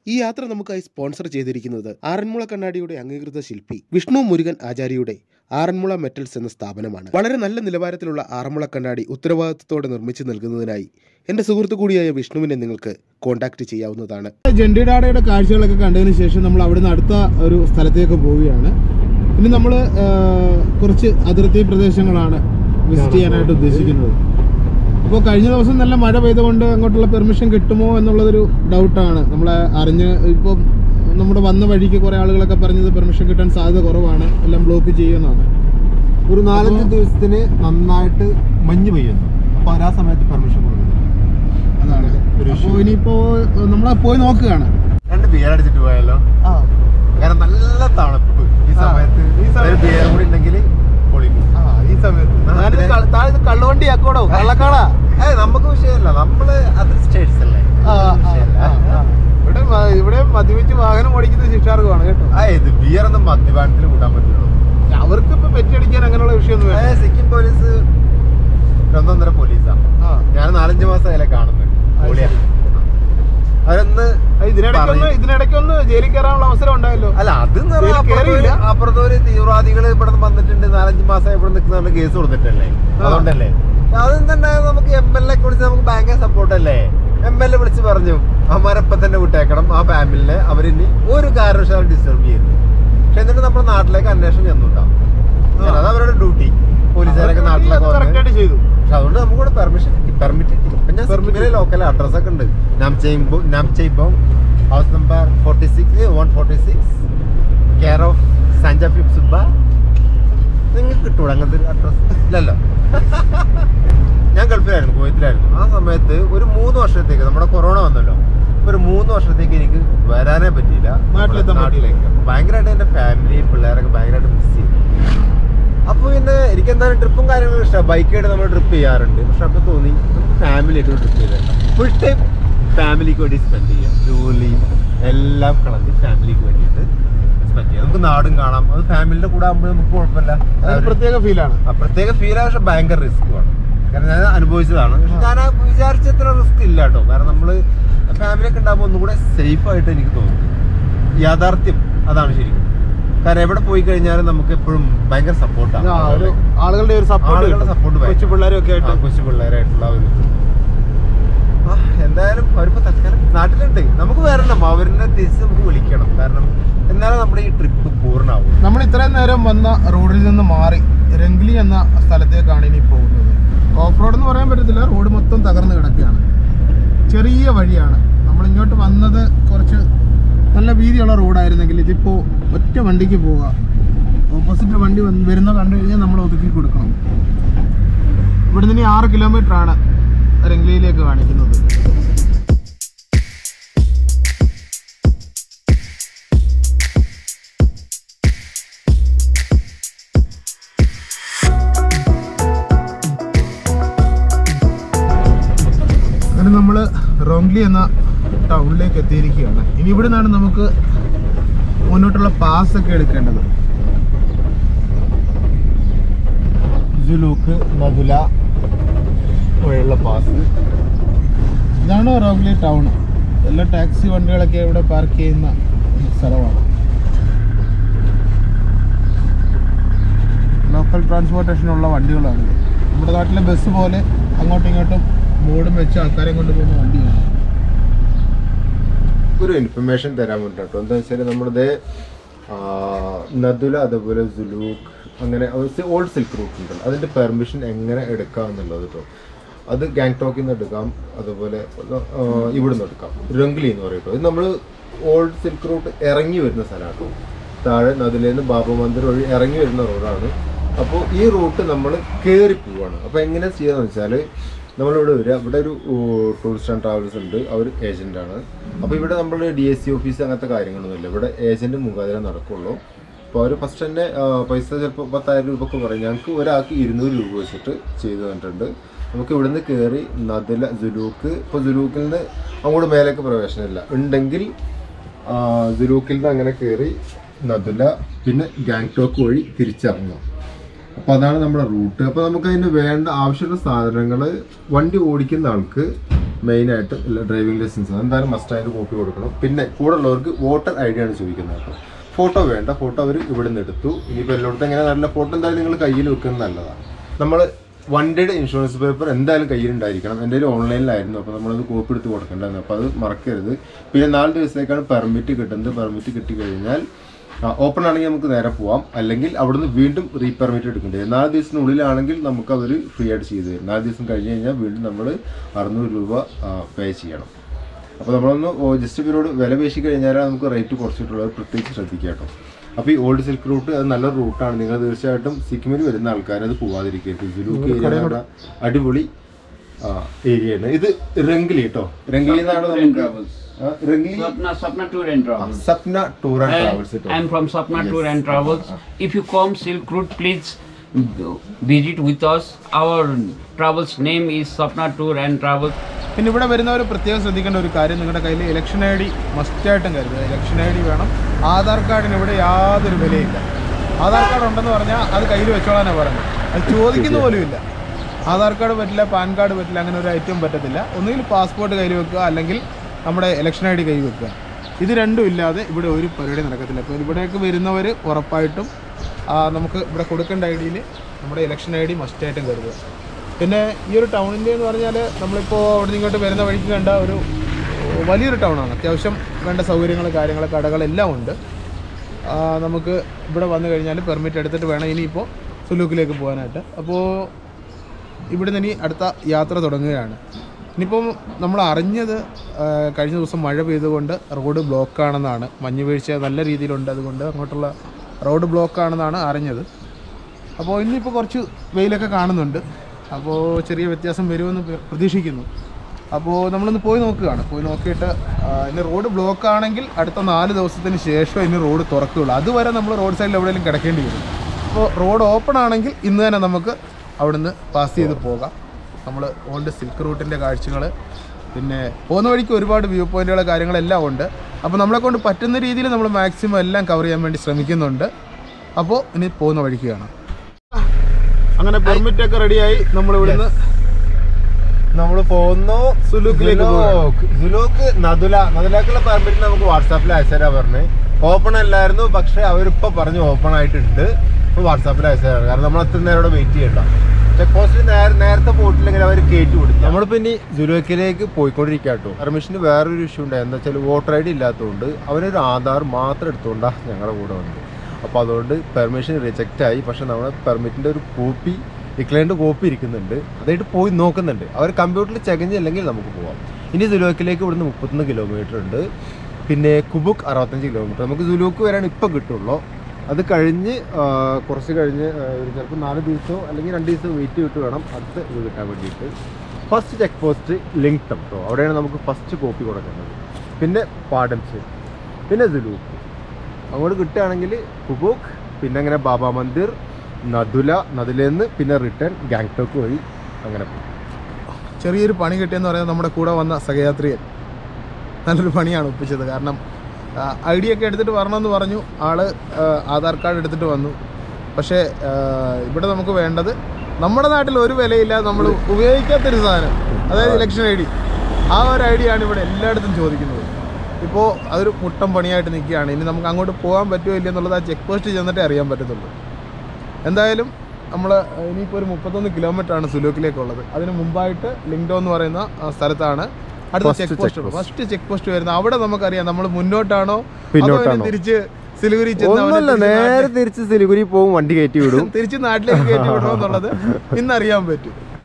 ഈ യാത്ര നമുക്കായി സ്പോൺസർ ചെയ്തിരിക്കുന്നത് ആറന്മുള കണ്ണാടിയുടെ അംഗീകൃത ശില്പി വിഷ്ണു മുരുകൻ ആചാര്യയുടെ ആറന്മുള മെറ്റൽസ് എന്ന സ്ഥാപനമാണ് വളരെ നല്ല നിലവാരത്തിലുള്ള ആറന്മുള കണ്ണാടി ഉത്തരവാദിത്തത്തോടെ നിർമ്മിച്ചു നൽകുന്നതിനായി എന്റെ സുഹൃത്തു കൂടിയായ വിഷ്ണുവിനെ നിങ്ങൾക്ക് കോൺടാക്ട് ചെയ്യാവുന്നതാണ് ജെണ്ടിഡാടയുടെ കാഴ്ചകളൊക്കെ കണ്ടതിന് ശേഷം നമ്മൾ അവിടുന്ന് അടുത്ത ഒരു സ്ഥലത്തേക്ക് പോവുകയാണ് ഇനി നമ്മൾ കുറച്ച് അതിർത്തി പ്രദേശങ്ങളാണ് വിസിറ്റ് ചെയ്യാനായിട്ട് ഉദ്ദേശിക്കുന്നത് അപ്പോൾ കഴിഞ്ഞ ദിവസം നല്ല മഴ പെയ്തുകൊണ്ട് അങ്ങോട്ടുള്ള പെർമിഷൻ കിട്ടുമോ എന്നുള്ളതൊരു ഡൗട്ടാണ് നമ്മളെ അറിഞ്ഞ് ഇപ്പം നമ്മുടെ വന്ന വഴിക്ക് കുറേ ആളുകളൊക്കെ പറഞ്ഞത് പെർമിഷൻ കിട്ടാൻ സാധ്യത കുറവാണ് എല്ലാം ബ്ലോക്ക് ചെയ്യുമെന്നാണ് ഒരു നാലഞ്ച് ദിവസത്തിന് നന്നായിട്ട് മഞ്ഞ് പെയ്യുന്നു അപ്പൊ ആ സമയത്ത് പെർമിഷൻ കൊടുക്കുന്നു അതാണ് ഒരു അപ്പോൾ ഇനിയിപ്പോൾ നമ്മൾ പോയി നോക്കുകയാണ് രണ്ട് ബിയർ അടിച്ചിട്ട് പോയാലോ കാരണം നല്ല തണുപ്പ് ഈ സമയത്ത് ഈ സമയത്ത് ഒരു ബിയർ കൂടി ഉണ്ടെങ്കിൽ പൊളിക്കും ഈ സമയത്ത് ഞാനിത് ക- താഴെ കള്ളുവണ്ടി ആക്കോടോ കള്ളക്കാളാ ഏ നമുക്ക് വിഷയമല്ല നമ്മള് അതർ സ്റ്റേറ്റ്സ് അല്ലേ ആ, ആ, വിഷയമല്ല. ആ, ആ. ഇവിടെ മ- ഇവിടെ മദ്യപിച്ച് വാഹനം ഓടിക്കുന്നത് ശിക്ഷാർഹമാണ് കേട്ടോ ആ ഇത് ബിയർ ഒന്നും മദ്യപാനത്തിൽ കൂട്ടാൻ പറ്റുള്ളൂ അവർക്ക് ഇപ്പൊ പെറ്റടിക്കാൻ അങ്ങനെയുള്ള വിഷയമൊന്നും ഏ, വേണ്ട സിക്കിം പോലീസ് ഒന്നൊന്നര പോലീസാണ് ആ. ഞാൻ നാലഞ്ച് മാസം അതിലെ കാണുന്നുണ്ട് അത് പൊളിയാ. ശരി. അവരൊന്ന് ഇതിനിടയ്ക്കൊന്ന് പറയും. ഇതിനിടയ്ക്കൊന്ന് ജയിലിൽ കയറാനുള്ള അവസരം ഉണ്ടായല്ലോ അല്ല അത് എന്ന് ഇതിൽ പറഞ്ഞാൽ അപ്പുറത്ത് കേറിയില്ല. ഒരു- അപ്പുറത്ത് ഒരു തീവ്രവാദികൾ ഇവിടെ നിന്ന് വന്നിട്ടുണ്ട് നാലഞ്ച് മാസം ഇവിടെ നിൽക്കുന്ന കേസ് കൊടുത്തിട്ടല്ലേ അതുകൊണ്ടല്ലേ അതെന്തന്നെ നമുക്ക് എം എൽ എ വിളിച്ച് നമുക്ക് ഭയങ്കര സപ്പോർട്ട് അല്ലേ എം എൽ എ വിളിച്ച് പറഞ്ഞു അവന്മാരെപ്പം തന്നെ വിട്ടേക്കണം ആ ഫാമിലിനെ അവരിനി ഒരു കാരണവശാലും ഡിസ്റ്റർബ് ചെയ്യുന്നു പക്ഷെ എന്നിട്ട് നമ്മുടെ നാട്ടിലേക്ക് അന്വേഷണം ചെന്നുണ്ടാവും അത് അവരുടെ ഡ്യൂട്ടി പോലീസുകാരൊക്കെ നാട്ടിലൊക്കെ കറക്റ്റ് വന്ന് ആയിട്ട് ചെയ്തു പക്ഷെ അതുകൊണ്ട് നമുക്ക് കൂടെ പെർമിഷൻ പെർമിറ്റ് കിട്ടി ഇപ്പൊ ഞാൻ സിക്കിമിലെ ലോക്കൽ അഡ്രസ് ഒക്കെ ഉണ്ട് നാംചെയ്ബോ നാംചെയ്ബോ house number forty six one forty six care of സഞ്ജാഫിബ് സുബ്ബ നിങ്ങൾക്ക് കിട്ടൂടെ അങ്ങനത്തെ ഒരു അഡ്രസ് ഇല്ലല്ലോ ഞാൻ ഗൾഫിലായിരുന്നു കുവൈത്തിലായിരുന്നു ആ സമയത്ത് ഒരു മൂന്ന് വർഷത്തേക്ക് നമ്മുടെ കൊറോണ വന്നല്ലോ ഒരു മൂന്ന് വർഷത്തേക്ക് എനിക്ക് വരാനേ പറ്റിയില്ല നാട്ടിലെത്താൻ നാട്ടിലേക്ക് ഭയങ്കരമായിട്ട് എൻ്റെ ഫാമിലി പിള്ളേരൊക്കെ ഭയങ്കരമായിട്ട് മിസ് ചെയ്തു അപ്പോൾ പിന്നെ എനിക്ക് എന്തായാലും ട്രിപ്പും കാര്യങ്ങളും ഇഷ്ടമാണ് ബൈക്കായിട്ട് നമ്മൾ ട്രിപ്പ് ചെയ്യാറുണ്ട് പക്ഷെ അപ്പോൾ തോന്നി നമുക്ക് ഫാമിലി ആയിട്ട് ട്രിപ്പ് ചെയ്തേക്കാം ഫുൾ ടൈം ഫാമിലിക്ക് വേണ്ടി സ്പെൻഡ് ചെയ്യാം ജോലി എല്ലാം കളഞ്ഞ് ഫാമിലിക്ക് വേണ്ടിയിട്ട് സ്പെൻഡ് ചെയ്യാം നമുക്ക് നാടും കാണാം അത് ഫാമിലിയുടെ കൂടെ ആകുമ്പോൾ നമുക്ക് കുഴപ്പമില്ല അത് ഒരു- പ്രത്യേക ഫീലാണ് ആ, പ്രത്യേക ഫീൽ പക്ഷെ ഭയങ്കര റിസ്ക്കുമാണ് കാരണം ഞാൻ അനുഭവിച്ചതാണ് പക്ഷെ ഞാൻ ആ വിചാരിച്ചത്ര റിസ്ക് ഇല്ല കേട്ടോ കാരണം നമ്മൾ ഫാമിലി ഒക്കെ ഉണ്ടാകുമ്പോൾ ഒന്നും കൂടെ സേഫ് ആയിട്ട് എനിക്ക് തോന്നുന്നു യാഥാർത്ഥ്യം അതാണ് ശരിക്കും കാരണം എവിടെ പോയി കഴിഞ്ഞാലും നമുക്ക് എപ്പോഴും ഭയങ്കര സപ്പോർട്ടാണ് ആ, ഒരു ആളുകളുടെ ഒരു സപ്പോർട്ട് ആളുകളുടെ support ഭയങ്കര. കൊച്ചു പിള്ളേരും ഒക്കെ ആയിട്ട് കൊച്ചു പിള്ളേരായിട്ടുള്ള ഒരു ഇത്. ആ, എന്തായാലും അവരിപ്പോ തൽക്കാലം നാട്ടിലുണ്ട് നമുക്ക് വരണം അവരിനെ തിരിച്ച് നമുക്ക് വിളിക്കണം കാരണം എന്നാലും നമ്മുടെ ഈ ട്രിപ്പ് പൂർണ്ണമാവും നമ്മൾ ഇത്രയും നേരം വന്ന റോഡിൽ നിന്ന് മാറി രംഗ്ലി എന്ന സ്ഥലത്തേക്കാണ് ഇനി പോകുന്നത് ഓഫ് റോഡ് എന്ന് പറയാൻ പറ്റത്തില്ല റോഡ് മൊത്തം തകർന്ന് കിടക്കുകയാണ് ചെറിയ വഴിയാണ് നമ്മൾ ഇങ്ങോട്ട് വന്നത് കുറച്ച് നല്ല വീതിയുള്ള റോഡായിരുന്നെങ്കിൽ ഇതിപ്പോൾ ഒറ്റ വണ്ടിക്ക് പോവുക ഓപ്പോസിറ്റ് വണ്ടി വന്ന് വരുന്ന കണ്ടു കഴിഞ്ഞാൽ നമ്മൾ ഒതുക്കി കൊടുക്കണം ഇവിടുന്ന് ഇനി ആറ് കിലോമീറ്റർ ആണ് രംഗ്ലിയിലേക്ക് കാണിക്കുന്നത് അങ്ങനെ നമ്മൾ റോങ്ലി എന്ന ടൗണിലേക്ക് എത്തിയിരിക്കുകയാണ് ഇനി ഇവിടെ നിന്നാണ് നമുക്ക് മുന്നോട്ടുള്ള പാസ് ഒക്കെ എടുക്കേണ്ടത് ജുലൂക്ക് മധുല വഴിയുള്ള പാസ് ഇതാണ് റോങ്ലി ടൗൺ എല്ലാ ടാക്സി വണ്ടികളൊക്കെ ഇവിടെ പാർക്ക് ചെയ്യുന്ന സ്ഥലമാണ് ലോക്കൽ ട്രാൻസ്പോർട്ടേഷനുള്ള വണ്ടികളാണ് നമ്മുടെ നാട്ടിലെ ബസ് പോലെ അങ്ങോട്ടും ഇങ്ങോട്ടും ബോർഡും വെച്ച് ആൾക്കാരെ കൊണ്ടുപോകുന്ന വണ്ടിയാണ് ഒരു ഇൻഫർമേഷൻ തരാൻ വേണ്ടി കേട്ടോ എന്താ വെച്ചാൽ നമ്മുടെ നദുല അതുപോലെ ജുലൂക്ക് അങ്ങനെ ഓൾഡ് സിൽക്ക് റൂട്ട് ഉണ്ടല്ലോ അതിന്റെ പെർമിഷൻ എങ്ങനെ എടുക്കാം എന്നുള്ളത് കേട്ടോ അത് ഗാങ്ടോക്കിൽ നിന്ന് എടുക്കാം അതുപോലെ ആ, ഇവിടുന്ന് എടുക്കാം രംഗ്ലി എന്ന് പറയും കേട്ടോ ഇത് നമ്മൾ ഓൾഡ് സിൽക്ക് റൂട്ട് ഇറങ്ങി വരുന്ന സ്ഥലമാണ് കേട്ടോ താഴെ നദിലേന്ന് ബാബു മന്ദിർ വഴി ഇറങ്ങി വരുന്ന റോഡാണ് അപ്പോൾ ഈ റൂട്ട് നമ്മൾ കയറി പോവാണ് അപ്പോൾ എങ്ങനെ ചെയ്യാന്ന് വെച്ചാൽ നമ്മളിവിടെ വരിക ഇവിടെ ഒരു ടൂറിസ്റ്റ് ആൻഡ് ട്രാവൽസ് ഉണ്ട് അവർ ഏജന്റാണ് അപ്പോൾ ഇവിടെ നമ്മൾ ഡി എസ് സി ഓഫീസ് അങ്ങനത്തെ കാര്യങ്ങളൊന്നുമില്ല ഇവിടെ ഏജന്റ് മുഖാന്തരം നടക്കുള്ളൂ അപ്പോൾ അവർ ഫസ്റ്റ് തന്നെ ആ, പൈസ ചിലപ്പോൾ പത്തായിരം രൂപ ഒക്കെ പറയും ഞങ്ങൾക്ക് ഒരാൾക്ക് ഇരുന്നൂറ് രൂപ വെച്ചിട്ട് ചെയ്തു തന്നിട്ടുണ്ട് നമുക്ക് ഇവിടുന്ന് കയറി നദില ജുലൂക്ക് ഇപ്പോൾ ജുലൂക്കിൽ നിന്ന് അങ്ങോട്ട് മേലേക്ക് പ്രവേശനമില്ല ഉണ്ടെങ്കിൽ ജുലൂക്കിൽ നിന്ന് അങ്ങനെ കയറി നദുല പിന്നെ ഗാങ്ടോക്ക് വഴി തിരിച്ചിറങ്ങാം അപ്പോൾ അതാണ് നമ്മുടെ റൂട്ട് അപ്പോൾ നമുക്ക് അതിന് വേണ്ട ആവശ്യമുള്ള സാധനങ്ങൾ വണ്ടി ഓടിക്കുന്ന ആൾക്ക് മെയിൻ ആയിട്ട് ഡ്രൈവിംഗ് ലൈസൻസ് എന്തായാലും മസ്റ്റ് ആയിട്ട് കോപ്പി കൊടുക്കണം പിന്നെ കൂടെ ഉള്ളവർക്ക് വോട്ടർ ഐ ഡി ആണ് ചോദിക്കുന്നത് കേട്ടോ ഫോട്ടോ വേണ്ട ഫോട്ടോ അവർ ഇവിടെ നിന്ന് എടുത്തു ഇനിയിപ്പോൾ എല്ലായിടത്തും എങ്ങനെ നല്ല ഫോട്ടോ എന്തായാലും നിങ്ങൾ കയ്യിൽ വെക്കുന്നത് നല്ലതാണ് നമ്മൾ വണ്ടിയുടെ ഇൻഷുറൻസ് പേപ്പർ എന്തായാലും കയ്യിലുണ്ടായിരിക്കണം എൻ്റെ കയ്യിൽ ഓൺലൈനിലായിരുന്നു അപ്പോൾ നമ്മളത് കോപ്പി എടുത്ത് കൊടുക്കേണ്ടതാണ് അപ്പോൾ അത് മറക്കരുത് പിന്നെ നാല് ദിവസത്തേക്കാണ് പെർമിറ്റ് കിട്ടുന്നത് പെർമിറ്റ് കിട്ടിക്കഴിഞ്ഞാൽ ഓപ്പൺ ആണെങ്കിൽ നമുക്ക് നേരെ പോവാം അല്ലെങ്കിൽ അവിടുന്ന് വീണ്ടും റീ പെർമിറ്റ് എടുക്കേണ്ടി വരും നാല് ദിവസത്തിനുള്ളിലാണെങ്കിൽ നമുക്ക് അവർ ഫ്രീ ആയിട്ട് ചെയ്തു തരും നാല് ദിവസം കഴിഞ്ഞ് കഴിഞ്ഞാൽ വീണ്ടും നമ്മൾ അറുന്നൂറ് രൂപ പേ ചെയ്യണം അപ്പോൾ നമ്മളൊന്ന് ജസ്റ്റ് ഇവരോട് വില പേശി കഴിഞ്ഞാൽ നമുക്ക് റേറ്റ് കുറച്ചിട്ടുള്ളത് പ്രത്യേകിച്ച് ശ്രദ്ധിക്കുക കേട്ടോ അപ്പോൾ ഈ ഓൾഡ് സിൽക്ക് റൂട്ട് അത് നല്ല റൂട്ടാണ് നിങ്ങൾ തീർച്ചയായിട്ടും സിക്കിമിൽ വരുന്ന ആൾക്കാർ അത് പോവാതിരിക്കരുത് ജുലൂക്ക് ഏരിയ അടിപൊളി ഏരിയയാണ് ഇത് റംഗിലി കേട്ടോ റംഗിലി എന്നാണ് നമുക്ക് ആ, Rangili Sapna, Sapna Tour and Travels. Sapna tour and travels I കേട്ടോ am from Sapna Tour and Travels. If you come Silk Route, please visit with us. Our travels name is Sapna Tour and Travels. പിന്നെ ഇവിടെ വരുന്നവർ പ്രത്യേകം ശ്രദ്ധിക്കേണ്ട ഒരു കാര്യം നിങ്ങളുടെ കയ്യിൽ ഇലക്ഷൻ ഐ ഡി മസ്റ്റായിട്ടും കരുതുക ഇലക്ഷൻ ഐ ഡി വേണം ആധാർ കാർഡിന് ഇവിടെ യാതൊരു വിലയില്ല ആധാർ കാർഡ് ഉണ്ടെന്ന് പറഞ്ഞാൽ അത് കയ്യിൽ വെച്ചോളാനാണ് പറഞ്ഞത് അത് ചോദിക്കുന്ന പോലും ഇല്ല ആധാർ കാർഡ് പറ്റില്ല പാൻ കാർഡ് പറ്റില്ല അങ്ങനെ ഒരു ഐറ്റം പറ്റത്തില്ല ഒന്നുകിൽ പാസ്പോർട്ട് കയ്യിൽ വെക്കുക അല്ലെങ്കിൽ നമ്മുടെ ഇലക്ഷൻ ഐ ഡി കയ്യിൽ വെക്കുക ഇത് രണ്ടും ഇല്ലാതെ ഇവിടെ ഒരു പരിപാടി നടക്കത്തില്ല അപ്പോൾ ഇവിടേക്ക് വരുന്നവർ ഉറപ്പായിട്ടും ആ, നമുക്ക് ഇവിടെ കൊടുക്കേണ്ട ഐ ഡിയിൽ നമ്മുടെ ഇലക്ഷൻ ഐ ഡി മസ്റ്റായിട്ടും കരുതുക പിന്നെ ഈ ഒരു ടൗണിൻ്റെ എന്ന് പറഞ്ഞാൽ നമ്മളിപ്പോൾ അവിടെ നിന്ന് ഇങ്ങോട്ട് വരുന്ന വഴിക്ക് കണ്ട ഒരു വലിയൊരു ടൗണാണ് അത്യാവശ്യം വേണ്ട സൗകര്യങ്ങൾ കാര്യങ്ങൾ കടകളെല്ലാം ഉണ്ട് ആ, നമുക്ക് ഇവിടെ വന്നു കഴിഞ്ഞാൽ പെർമിറ്റ് എടുത്തിട്ട് വേണം ഇനിയിപ്പോൾ സുലൂക്കിലേക്ക് പോകാനായിട്ട് അപ്പോൾ ഇവിടെ നിന്ന് ഇനി അടുത്ത യാത്ര തുടങ്ങുകയാണ് ഇനിയിപ്പം നമ്മൾ അറിഞ്ഞത് ആ, കഴിഞ്ഞ ദിവസം മഴ പെയ്തുകൊണ്ട് റോഡ് ബ്ലോക്കാണെന്നാണ് മഞ്ഞ് വീഴ്ച നല്ല രീതിയിലുണ്ട് അതുകൊണ്ട് അങ്ങോട്ടുള്ള റോഡ് ബ്ലോക്കാണെന്നാണ് അറിഞ്ഞത് അപ്പോൾ ഇന്നിപ്പോൾ കുറച്ച് വെയിലൊക്കെ കാണുന്നുണ്ട് അപ്പോൾ ചെറിയ വ്യത്യാസം വരുമെന്ന് പ്ര- പ്രതീക്ഷിക്കുന്നു അപ്പോൾ നമ്മളൊന്ന് പോയി നോക്കുകയാണ് പോയി നോക്കിയിട്ട് ആ, ഇനി റോഡ് ബ്ലോക്ക് ആണെങ്കിൽ അടുത്ത നാല് ദിവസത്തിന് ശേഷം ഇനി റോഡ് തുറക്കുകയുള്ളൂ അതുവരെ നമ്മൾ റോഡ് സൈഡിൽ എവിടെയെങ്കിലും കിടക്കേണ്ടി വരും അപ്പോൾ റോഡ് ഓപ്പൺ ആണെങ്കിൽ ഇന്ന് തന്നെ നമുക്ക് അവിടുന്ന് പാസ് ചെയ്ത് പോകാം നമ്മൾ ഓൾഡ് സിൽക്ക് റൂട്ടിൻ്റെ കാഴ്ചകൾ പിന്നെ പോകുന്ന വഴിക്ക് ഒരുപാട് വ്യൂ പോയിന്റുകൾ കാര്യങ്ങളെല്ലാം ഉണ്ട് അപ്പോൾ നമ്മളെ കൊണ്ട് പറ്റുന്ന രീതിയിൽ നമ്മൾ മാക്സിമം എല്ലാം കവർ ചെയ്യാൻ വേണ്ടി ശ്രമിക്കുന്നുണ്ട് അപ്പോൾ ഇനി പോകുന്ന വഴിക്ക് കാണാം അങ്ങനെ പെർമിറ്റ് ഒക്കെ റെഡിയായി നമ്മൾ ഇവിടുന്ന് നമ്മൾ പോകുന്നു സുലൂക്കിലേക്ക് സുലൂക്ക്. സുലൂക്ക് നദുല നദുലാക്കുള്ള പെർമിറ്റ് നമുക്ക് വാട്സാപ്പിൽ അയച്ചുതരാ പറഞ്ഞ് ഓപ്പൺ അല്ലായിരുന്നു പക്ഷെ അവരിപ്പോ പറഞ്ഞു ഓപ്പൺ ആയിട്ടുണ്ട് ഇപ്പൊ വാട്സാപ്പിൽ അയച്ചുതരാം കാരണം നമ്മൾ അത്ര നേരം ഇവിടെ വെയിറ്റ് ചെയ്യണ്ട ചെക്ക് പോസ്റ്റിൽ നേരെ നേരത്തെ പോയിട്ടില്ലെങ്കിൽ അവർ കയറ്റി കൊടുത്തു നമ്മളിപ്പോ ഇനി സുലൂക്കിലേക്ക് പോയിക്കൊണ്ടിരിക്കുക കേട്ടോ പെർമിഷന് വേറൊരു ഇഷ്യൂ ഉണ്ടായി എന്താ വെച്ചാൽ വോട്ടർ ഐ ഡി ഇല്ലാത്തതുകൊണ്ട് അവരൊരു ആധാർ മാത്രം എടുത്തുകൊണ്ടാണ് ഞങ്ങളുടെ കൂടെ വന്നത് അപ്പോൾ അതുകൊണ്ട് പെർമിഷൻ റിജക്റ്റ് ആയി പക്ഷെ നമ്മുടെ പെർമിറ്റിൻ്റെ ഒരു കോപ്പി ഡിക്ലൈൻഡ് കോപ്പി ഇരിക്കുന്നുണ്ട് അതായിട്ട് പോയി നോക്കുന്നുണ്ട് അവർ കമ്പ്യൂട്ടറിൽ ചെകഞ്ഞില്ലെങ്കിൽ നമുക്ക് പോവാം ഇനി സുലൂക്കിലേക്ക് ഇവിടുന്ന് മുപ്പത്തൊന്ന് കിലോമീറ്റർ ഉണ്ട് പിന്നെ കുബുക്ക് അറുപത്തഞ്ച് കിലോമീറ്റർ നമുക്ക് സുലൂക്ക് വരാൻ ഇപ്പം കിട്ടുള്ളൂ അത് കഴിഞ്ഞ് ആ, കുറച്ച് കഴിഞ്ഞ് ആ, ഒരു ചിലപ്പോൾ നാല് ദിവസമോ അല്ലെങ്കിൽ രണ്ട് ദിവസമോ വെയിറ്റ് ചെയ്തിട്ട് വേണം അടുത്ത ഇത് കിട്ടാൻ വേണ്ടിയിട്ട് ഫസ്റ്റ് ചെക്ക് പോസ്റ്റ് ലിങ്ക് കേട്ടോ അവിടെയാണ് നമുക്ക് ഫസ്റ്റ് കോപ്പി കൊടുക്കുന്നത് പിന്നെ പാടംസ് പിന്നെ സുലൂക്ക് അങ്ങോട്ട് കിട്ടുകയാണെങ്കിൽ കുബൂക്ക് പിന്നെ അങ്ങനെ ബാബ മന്ദിർ നദുല നദുലേന്ന് പിന്നെ റിട്ടേൺ ഗാങ്ടോക്ക് വഴി അങ്ങനെ പോകും ചെറിയൊരു പണി കിട്ടിയെന്ന് പറയുന്നത് നമ്മുടെ കൂടെ വന്ന സഹയാത്രികൻ നല്ലൊരു പണിയാണ് ഒപ്പിച്ചത് കാരണം ഐ ഡി ഒക്കെ എടുത്തിട്ട് വരണമെന്ന് പറഞ്ഞു ആള് ആ, ആധാർ കാർഡ് എടുത്തിട്ട് വന്നു പക്ഷേ ആ, ഇവിടെ നമുക്ക് വേണ്ടത് നമ്മുടെ നാട്ടിൽ ഒരു വിലയില്ല നമ്മൾ ഉപയോഗിക്കാത്തൊരു സാധനം അതായത് ഇലക്ഷൻ ഐ ഡി ആ ഒരു ഐ ഡിയാണ് ഇവിടെ എല്ലായിടത്തും ചോദിക്കുന്നത് ഇപ്പോൾ അതൊരു മുട്ടം പണിയായിട്ട് നിൽക്കുകയാണ് ഇനി നമുക്ക് അങ്ങോട്ട് പോകാൻ പറ്റുമോ ഇല്ല എന്നുള്ളത് ആ ചെക്ക് പോസ്റ്റ് ചെന്നിട്ടേ അറിയാൻ പറ്റത്തുള്ളൂ എന്തായാലും നമ്മൾ ഇനിയിപ്പോൾ ഒരു മുപ്പത്തൊന്ന് കിലോമീറ്റർ ആണ് സുലൂക്കിലേക്കുള്ളത് അതിന് മുമ്പായിട്ട് ലിങ്ഡോ എന്ന് പറയുന്ന ആ, സ്ഥലത്താണ് അടുത്ത First check check post post. First check post വരുന്നത് അവിടെ നമുക്കറിയാം നമ്മൾ മുന്നോട്ടാണോ അതോ പിന്നോട്ടാണോ? ഇനി തിരിച്ച് സിലിഗുരി ചെന്ന് അവനെ ഒന്നല്ല തിരിച്ച് നേരെ തിരിച്ച് സിലിഗുരി പോകും വണ്ടി കയറ്റി വിടും നാട്ടിൽ- തിരിച്ച് നാട്ടിലേക്ക് കയറ്റി വിടണോ എന്നുള്ളത് ഇന്നറിയാൻ പറ്റും